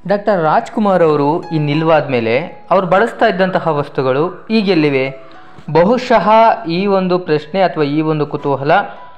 doctor Rajkumar ಅವರು ಇನ್ನಿಲ್ವಾದ ಮೇಲೆ ಅವ್ರು ಬಳಸ್ತಾ ಇದ್ದಂತಹ ವಸ್ತುಗಳು ಈಗೆಲ್ಲಿವೆ ಬಹುಶಃ ಈ ಒಂದು ಪ್ರಶ್ನೆ ಅಥವಾ ಈ ಒಂದು ಕುತೂಹಲ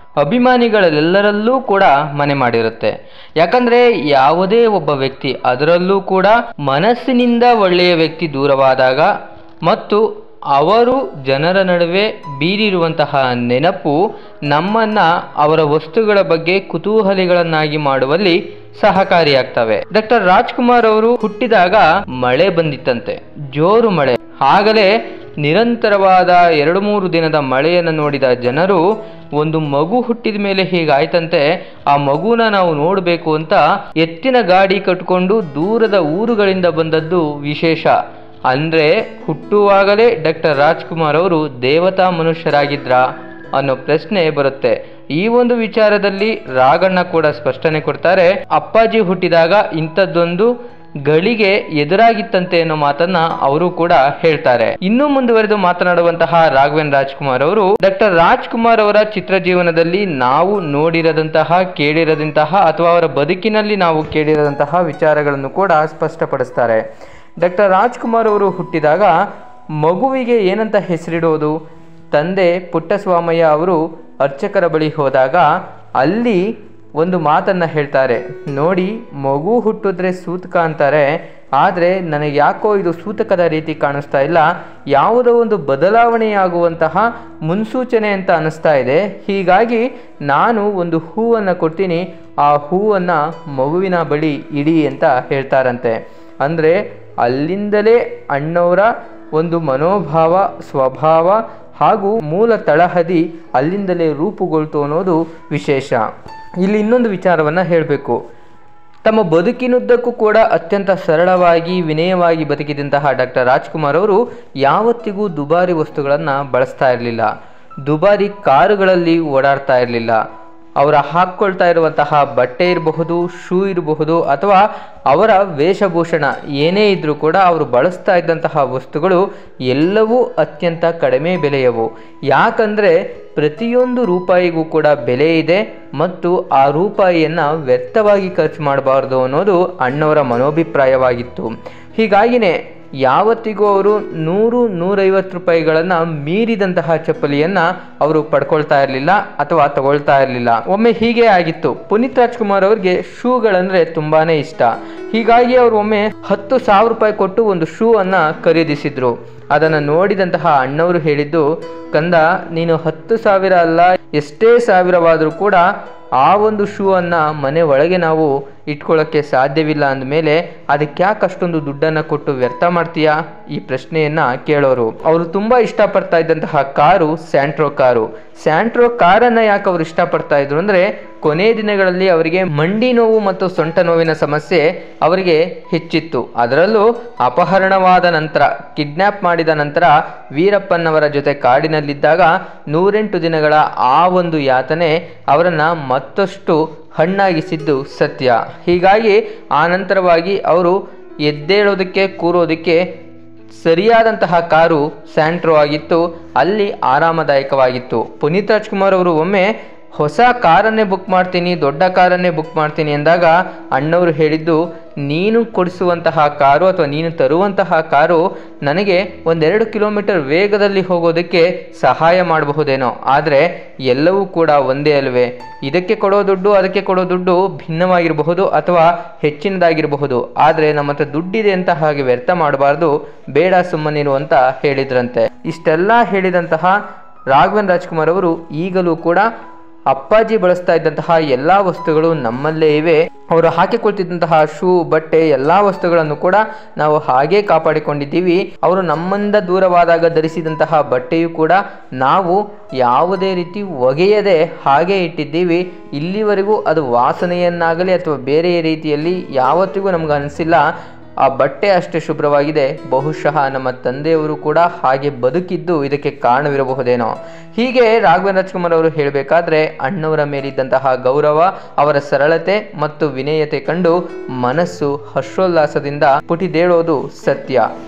ಅಭಿಮಾನಿಗಳೆಲ್ಲರಲ್ಲೂ ಕೂಡ ಮನೆ ಮಾಡಿರುತ್ತೆ ಯಾಕಂದರೆ ಯಾವುದೇ ಒಬ್ಬ ವ್ಯಕ್ತಿ ಅದರಲ್ಲೂ ಕೂಡ ಮನಸ್ಸಿನಿಂದ ಒಳ್ಳೆಯ ವ್ಯಕ್ತಿ ದೂರವಾದಾಗ ಮತ್ತು ಅವರು ಜನರ ನಡುವೆ ಬೀರಿರುವಂತಹ ನೆನಪು ನಮ್ಮನ್ನ ಅವರ ವಸ್ತುಗಳ ಬಗ್ಗೆ ಕುತೂಹಲಿಗಳನ್ನಾಗಿ ಮಾಡುವಲ್ಲಿ ಸಹಕಾರಿಯಾಗ್ತವೆ ಡಾಕ್ಟರ್ ರಾಜ್ಕುಮಾರ್ ಅವರು ಹುಟ್ಟಿದಾಗ ಮಳೆ ಬಂದಿತ್ತಂತೆ ಜೋರು ಮಳೆ ಆಗಲೇ ನಿರಂತರವಾದ ಎರಡು ಮೂರು ದಿನದ ಮಳೆಯನ್ನು ನೋಡಿದ ಜನರು ಒಂದು ಮಗು ಹುಟ್ಟಿದ ಮೇಲೆ ಹೀಗಾಯ್ತಂತೆ ಆ ಮಗುನ ನಾವು ನೋಡಬೇಕು ಅಂತ ಎತ್ತಿನ ಗಾಡಿ ಕಟ್ಕೊಂಡು ದೂರದ ಊರುಗಳಿಂದ ಬಂದದ್ದು ವಿಶೇಷ ಅಂದ್ರೆ ಹುಟ್ಟುವಾಗಲೇ ಡಾಕ್ಟರ್ ರಾಜ್ಕುಮಾರ್ ಅವರು ದೇವತಾ ಮನುಷ್ಯರಾಗಿದ್ರ ಅನ್ನೋ ಪ್ರಶ್ನೆ ಬರುತ್ತೆ ಈ ಒಂದು ವಿಚಾರದಲ್ಲಿ ರಾಗಣ್ಣ ಕೂಡ ಸ್ಪಷ್ಟನೆ ಕೊಡ್ತಾರೆ ಅಪ್ಪಾಜಿ ಹುಟ್ಟಿದಾಗ ಇಂಥದ್ದೊಂದು ಗಳಿಗೆ ಎದುರಾಗಿತ್ತಂತೆ ಅನ್ನೋ ಮಾತನ್ನ ಅವರು ಕೂಡ ಹೇಳ್ತಾರೆ ಇನ್ನೂ ಮುಂದುವರೆದು ಮಾತನಾಡುವಂತಹ ರಾಘವೇಂದ್ರ ರಾಜ್ಕುಮಾರ್ ಅವರು ಡಾಕ್ಟರ್ ರಾಜ್ಕುಮಾರ್ ಅವರ ಚಿತ್ರ ಜೀವನದಲ್ಲಿ ನಾವು ನೋಡಿರದಂತಹ ಕೇಳಿರದಂತಹ ಅಥವಾ ಅವರ ಬದುಕಿನಲ್ಲಿ ನಾವು ಕೇಳಿರದಂತಹ ವಿಚಾರಗಳನ್ನು ಕೂಡ ಸ್ಪಷ್ಟಪಡಿಸ್ತಾರೆ ಡಾಕ್ಟರ್ ರಾಜ್ಕುಮಾರ್ ಅವರು ಹುಟ್ಟಿದಾಗ ಮಗುವಿಗೆ ಏನಂತ ಹೆಸರಿಡೋದು ತಂದೆ ಪುಟ್ಟಸ್ವಾಮಯ್ಯ ಅವರು ಅರ್ಚಕರ ಬಳಿ ಹೋದಾಗ ಅಲ್ಲಿ ಒಂದು ಮಾತನ್ನು ಹೇಳ್ತಾರೆ ನೋಡಿ ಮಗು ಹುಟ್ಟಿದ್ರೆ ಸೂತಕ ಅಂತಾರೆ ಆದರೆ ನನಗೆ ಯಾಕೋ ಇದು ಸೂತಕದ ರೀತಿ ಕಾಣಿಸ್ತಾ ಇಲ್ಲ ಯಾವುದೋ ಒಂದು ಬದಲಾವಣೆಯಾಗುವಂತಹ ಮುನ್ಸೂಚನೆ ಅಂತ ಅನಿಸ್ತಾ ಇದೆ ಹೀಗಾಗಿ ನಾನು ಒಂದು ಹೂವನ್ನು ಕೊಡ್ತೀನಿ ಆ ಹೂವನ್ನು ಮಗುವಿನ ಬಳಿ ಇಡಿ ಅಂತ ಹೇಳ್ತಾರಂತೆ ಅಂದರೆ ಅಲ್ಲಿಂದಲೇ ಅಣ್ಣವರ ಒಂದು ಮನೋಭಾವ ಸ್ವಭಾವ ಹಾಗೂ ಮೂಲ ತಳಹದಿ ಅಲ್ಲಿಂದಲೇ ರೂಪುಗೊಳ್ತು ಅನ್ನೋದು ವಿಶೇಷ ಇಲ್ಲಿ ಇನ್ನೊಂದು ವಿಚಾರವನ್ನು ಹೇಳಬೇಕು ತಮ್ಮ ಬದುಕಿನುದ್ದಕ್ಕೂ ಕೂಡ ಅತ್ಯಂತ ಸರಳವಾಗಿ ವಿನಯವಾಗಿ ಬದುಕಿದಂತಹ ಡಾಕ್ಟರ್ ರಾಜ್ಕುಮಾರ್ ಅವರು ಯಾವತ್ತಿಗೂ ದುಬಾರಿ ವಸ್ತುಗಳನ್ನು ಬಳಸ್ತಾ ಇರಲಿಲ್ಲ ದುಬಾರಿ ಕಾರುಗಳಲ್ಲಿ ಓಡಾಡ್ತಾ ಇರಲಿಲ್ಲ ಅವರ ಹಾಕ್ಕೊಳ್ತಾ ಇರುವಂತಹ ಬಟ್ಟೆ ಇರಬಹುದು ಶೂ ಇರಬಹುದು ಅಥವಾ ಅವರ ವೇಷಭೂಷಣ ಏನೇ ಇದ್ರೂ ಕೂಡ ಅವರು ಬಳಸ್ತಾ ಇದ್ದಂತಹ ವಸ್ತುಗಳು ಎಲ್ಲವೂ ಅತ್ಯಂತ ಕಡಿಮೆ ಬೆಲೆಯವು ಯಾಕಂದರೆ ಪ್ರತಿಯೊಂದು ರೂಪಾಯಿಗೂ ಕೂಡ ಬೆಲೆ ಇದೆ ಮತ್ತು ಆ ರೂಪಾಯಿಯನ್ನು ವ್ಯರ್ಥವಾಗಿ ಖರ್ಚು ಮಾಡಬಾರ್ದು ಅನ್ನೋದು ಅಣ್ಣವರ ಮನೋಭಿಪ್ರಾಯವಾಗಿತ್ತು ಹೀಗಾಗಿನೇ ಯಾವತ್ತಿಗೂ ಅವರು ನೂರು ನೂರೈವತ್ತು ರೂಪಾಯಿಗಳನ್ನು ಮೀರಿದಂತಹ ಚಪ್ಪಲಿಯನ್ನು ಅವರು ಪಡ್ಕೊಳ್ತಾ ಇರಲಿಲ್ಲ ಅಥವಾ ತಗೊಳ್ತಾ ಇರಲಿಲ್ಲ ಒಮ್ಮೆ ಹೀಗೆ ಆಗಿತ್ತು ಪುನೀತ್ ರಾಜ್ಕುಮಾರ್ ಅವ್ರಿಗೆ ಶೂಗಳಂದ್ರೆ ತುಂಬಾನೇ ಇಷ್ಟ ಹೀಗಾಗಿ ಅವರು ಒಮ್ಮೆ ಹತ್ತು ಸಾವಿರ ರೂಪಾಯಿ ಕೊಟ್ಟು ಒಂದು ಶೂ ಅನ್ನ ಖರೀದಿಸಿದ್ರು ಅದನ್ನು ನೋಡಿದಂತಹ ಅಣ್ಣವರು ಹೇಳಿದ್ದು ಕಂದ ನೀನು ಹತ್ತು ಸಾವಿರ ಅಲ್ಲ ಎಷ್ಟೇ ಸಾವಿರವಾದರೂ ಕೂಡ ಆ ಒಂದು ಶೂ ಅನ್ನ ಮನೆ ಒಳಗೆ ನಾವು ಇಟ್ಕೊಳ್ಳೋಕ್ಕೆ ಸಾಧ್ಯವಿಲ್ಲ ಅಂದಮೇಲೆ ಅದಕ್ಕೆ ಯಾಕೆ ಅಷ್ಟೊಂದು ದುಡ್ಡನ್ನು ಕೊಟ್ಟು ವ್ಯರ್ಥ ಮಾಡ್ತೀಯಾ ಈ ಪ್ರಶ್ನೆಯನ್ನ ಕೇಳೋರು ಅವರು ತುಂಬಾ ಇಷ್ಟಪಡ್ತಾ ಇದ್ದಂತಹ ಕಾರು ಸ್ಯಾಂಟ್ರೋ ಕಾರು ಸ್ಯಾಂಟ್ರೋ ಕಾರನ್ನ ಯಾಕೆ ಅವರು ಇಷ್ಟಪಡ್ತಾ ಇದ್ರು ಅಂದ್ರೆ ಕೊನೆ ದಿನಗಳಲ್ಲಿ ಅವರಿಗೆ ಮಂಡಿ ನೋವು ಮತ್ತು ಸೊಂಟ ನೋವಿನ ಸಮಸ್ಯೆ ಅವರಿಗೆ ಹೆಚ್ಚಿತ್ತು ಅದರಲ್ಲೂ ಅಪಹರಣವಾದ ನಂತರ ಕಿಡ್ನ್ಯಾಪ್ ಮಾಡಿದ ನಂತರ ವೀರಪ್ಪನವರ ಜೊತೆ ಕಾಡಿನಲ್ಲಿದ್ದಾಗ ನೂರೆಂಟು ದಿನಗಳ ಆ ಒಂದು ಯಾತನೆ ಅವರನ್ನ ಮತ್ತಷ್ಟು ಹಣ್ಣಾಗಿಸಿದ್ದು ಸತ್ಯ ಹೀಗಾಗಿ ಆ ನಂತರವಾಗಿ ಅವರು ಎದ್ದೇಳೋದಕ್ಕೆ ಕೂರೋದಕ್ಕೆ ಸರಿಯಾದಂತಹ ಕಾರು ಸ್ಯಾಂಟ್ರೋ ಆಗಿತ್ತು ಅಲ್ಲಿ ಆರಾಮದಾಯಕವಾಗಿತ್ತು ಪುನೀತ್ ರಾಜ್ಕುಮಾರ್ ಅವರು ಒಮ್ಮೆ ಹೊಸ ಕಾರನ್ನೇ ಬುಕ್ ಮಾಡ್ತೀನಿ ದೊಡ್ಡ ಕಾರನ್ನೇ ಬುಕ್ ಮಾಡ್ತೀನಿ ಎಂದಾಗ ಅಣ್ಣವರು ಹೇಳಿದ್ದು ನೀನು ಕೊಡಿಸುವಂತಹ ಕಾರು ಅಥವಾ ನೀನು ತರುವಂತಹ ಕಾರು ನನಗೆ ಒಂದೆರಡು ಕಿಲೋಮೀಟರ್ ವೇಗದಲ್ಲಿ ಹೋಗೋದಕ್ಕೆ ಸಹಾಯ ಮಾಡಬಹುದೇನೋ ಆದರೆ ಎಲ್ಲವೂ ಕೂಡ ಒಂದೇ ಅಲ್ವೇ ಇದಕ್ಕೆ ಕೊಡೋ ದುಡ್ಡು ಅದಕ್ಕೆ ಕೊಡೋ ದುಡ್ಡು ಭಿನ್ನವಾಗಿರಬಹುದು ಅಥವಾ ಹೆಚ್ಚಿನದಾಗಿರಬಹುದು ಆದರೆ ನಮ್ಮ ಹತ್ರ ದುಡ್ಡಿದೆ ಅಂತ ಹಾಗೆ ವ್ಯರ್ಥ ಮಾಡಬಾರ್ದು ಬೇಡ ಸುಮ್ಮನಿರು ಅಂತ ಹೇಳಿದ್ರಂತೆ ಇಷ್ಟೆಲ್ಲ ಹೇಳಿದಂತಹ ರಾಘವೇಂದ್ರ ರಾಜ್ಕುಮಾರ್ ಅವರು ಈಗಲೂ ಕೂಡ ಅಪ್ಪಾಜಿ ಬಳಸ್ತಾ ಇದ್ದಂತಹ ಎಲ್ಲಾ ವಸ್ತುಗಳು ನಮ್ಮಲ್ಲೇ ಇವೆ ಅವರು ಹಾಕಿಕೊಳ್ತಿದ್ದಂತಹ ಶೂ ಬಟ್ಟೆ ಎಲ್ಲಾ ವಸ್ತುಗಳನ್ನು ಕೂಡ ನಾವು ಹಾಗೇ ಕಾಪಾಡಿಕೊಂಡಿದ್ದೀವಿ ಅವರು ನಮ್ಮಿಂದ ದೂರವಾದಾಗ ಧರಿಸಿದಂತಹ ಬಟ್ಟೆಯು ಕೂಡ ನಾವು ಯಾವುದೇ ರೀತಿ ಒಗೆಯದೆ ಹಾಗೆ ಇಟ್ಟಿದ್ದೀವಿ ಇಲ್ಲಿವರೆಗೂ ಅದು ವಾಸನೆಯನ್ನಾಗಲಿ ಅಥವಾ ಬೇರೆ ರೀತಿಯಲ್ಲಿ ಯಾವತ್ತಿಗೂ ನಮ್ಗೆ ಅನಿಸಿಲ್ಲ ಆ ಬಟ್ಟೆ ಅಷ್ಟೇ ಶುಭ್ರವಾಗಿದೆ ಬಹುಶಃ ನಮ್ಮ ತಂದೆಯವರು ಕೂಡ ಹಾಗೆ ಬದುಕಿದ್ದು ಇದಕ್ಕೆ ಕಾರಣವಿರಬಹುದೇನೋ ಹೀಗೆ ರಾಘವೇಂದ್ರ ರಾಜ್ಕುಮಾರ್ ಅವರು ಹೇಳಬೇಕಾದ್ರೆ ಅಣ್ಣವರ ಮೇಲಿದ್ದಂತಹ ಗೌರವ ಅವರ ಸರಳತೆ ಮತ್ತು ವಿನಯತೆ ಕಂಡು ಮನಸ್ಸು ಹರ್ಷೋಲ್ಲಾಸದಿಂದ ಪುಟಿದೇಳೋದು ಸತ್ಯ